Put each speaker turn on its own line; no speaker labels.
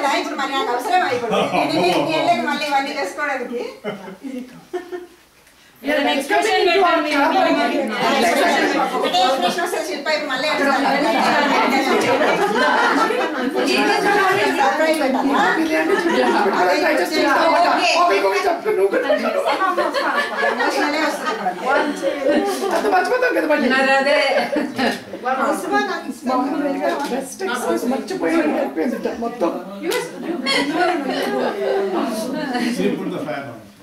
కదా ఇప్పుడు మరి నాకు అవసరం ఇప్పుడు నేను ఇన్ని ఏళ్ళకి మళ్ళీ ఇవన్నీ చేసుకోవడానికి ఒకటే expression వస్తుంది శిల్ప ఇప్పుడు మళ్ళీ Surprise పెట్టాలా? Emotional ఏ వస్తుంది ఇప్పుడు.
మర్చిపోతాం కదా మళ్ళీ
అదే
అవసరమా నాకు ఇష్టం.
బెస్ట్ ఎక్స్ప్రెస్ మర్చిపోయాను అయిపోయింది మొత్తం
See, put the fan on.